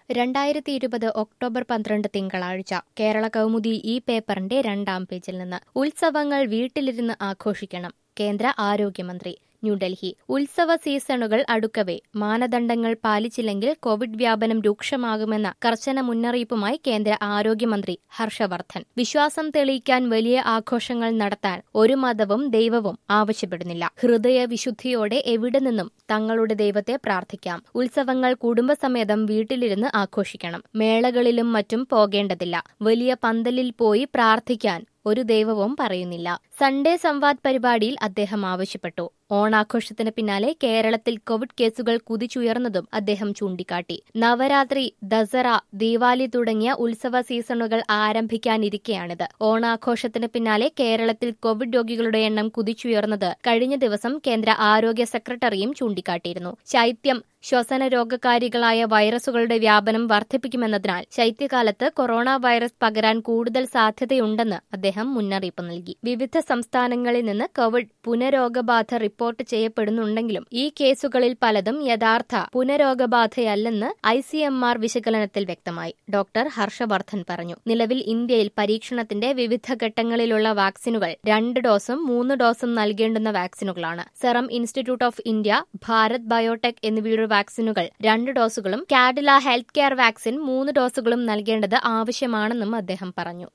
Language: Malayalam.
രണ്ടായിരത്തി ഇരുപത് ഒക്ടോബർ പന്ത്രണ്ട് തിങ്കളാഴ്ച കേരള കൗമുദി ഈ പേപ്പറിന്റെ രണ്ടാം പേജിൽ നിന്ന് ഉത്സവങ്ങൾ വീട്ടിലിരുന്ന് ആഘോഷിക്കണം കേന്ദ്ര ആരോഗ്യമന്ത്രി ന്യൂഡൽഹി ഉത്സവ സീസണുകൾ അടുക്കവേ മാനദണ്ഡങ്ങൾ പാലിച്ചില്ലെങ്കിൽ കോവിഡ് വ്യാപനം രൂക്ഷമാകുമെന്ന കർശന മുന്നറിയിപ്പുമായി കേന്ദ്ര ആരോഗ്യമന്ത്രി ഹർഷവർദ്ധൻ വിശ്വാസം തെളിയിക്കാൻ വലിയ ആഘോഷങ്ങൾ നടത്താൻ ഒരു മതവും ദൈവവും ആവശ്യപ്പെടുന്നില്ല ഹൃദയ വിശുദ്ധിയോടെ എവിടെ നിന്നും തങ്ങളുടെ ദൈവത്തെ പ്രാർത്ഥിക്കാം ഉത്സവങ്ങൾ കുടുംബസമേതം വീട്ടിലിരുന്ന് ആഘോഷിക്കണം മേളകളിലും മറ്റും പോകേണ്ടതില്ല വലിയ പന്തലിൽ പോയി പ്രാർത്ഥിക്കാൻ ഒരു ദൈവവും പറയുന്നില്ല സൺഡേ സംവാദ് പരിപാടിയിൽ അദ്ദേഹം ആവശ്യപ്പെട്ടു ഓണാഘോഷത്തിന് പിന്നാലെ കേരളത്തിൽ കോവിഡ് കേസുകൾ കുതിച്ചുയർന്നതും അദ്ദേഹം ചൂണ്ടിക്കാട്ടി നവരാത്രി ദസറ ദീപാവലി തുടങ്ങിയ ഉത്സവ സീസണുകൾ ആരംഭിക്കാനിരിക്കെയാണിത് ഓണാഘോഷത്തിന് പിന്നാലെ കേരളത്തിൽ കോവിഡ് രോഗികളുടെ എണ്ണം കുതിച്ചുയർന്നത് കഴിഞ്ഞ ദിവസം കേന്ദ്ര ആരോഗ്യ സെക്രട്ടറിയും ചൂണ്ടിക്കാട്ടിയിരുന്നു ശൈത്യം ശ്വസന രോഗകാരികളായ വൈറസുകളുടെ വ്യാപനം വർദ്ധിപ്പിക്കുമെന്നതിനാൽ ശൈത്യകാലത്ത് കൊറോണ വൈറസ് പകരാൻ കൂടുതൽ സാധ്യതയുണ്ടെന്ന് അദ്ദേഹം മുന്നറിയിപ്പ് നൽകി വിവിധ സംസ്ഥാനങ്ങളിൽ നിന്ന് കോവിഡ് പുനരോഗബാധ റിപ്പോർട്ട് ചെയ്യപ്പെടുന്നുണ്ടെങ്കിലും ഈ കേസുകളിൽ പലതും യഥാർത്ഥ പുനരോഗബാധയല്ലെന്ന് ഐ സി എം ആർ വിശകലനത്തിൽ വ്യക്തമായി ഡോക്ടർ ഹർഷവർദ്ധൻ പറഞ്ഞു നിലവിൽ ഇന്ത്യയിൽ പരീക്ഷണത്തിന്റെ വിവിധ ഘട്ടങ്ങളിലുള്ള വാക്സിനുകൾ രണ്ട് ഡോസും മൂന്ന് ഡോസും നൽകേണ്ടുന്ന വാക്സിനുകളാണ് serum institute of India Bharat biotech എന്നിവയുടെ വാക്സിനുകൾ രണ്ട് ഡോസുകളും കാഡില ഹെൽത്ത് കെയർ വാക്സിൻ മൂന്ന് ഡോസുകളും നൽകേണ്ടത് ആവശ്യമാണെന്നും അദ്ദേഹം പറഞ്ഞു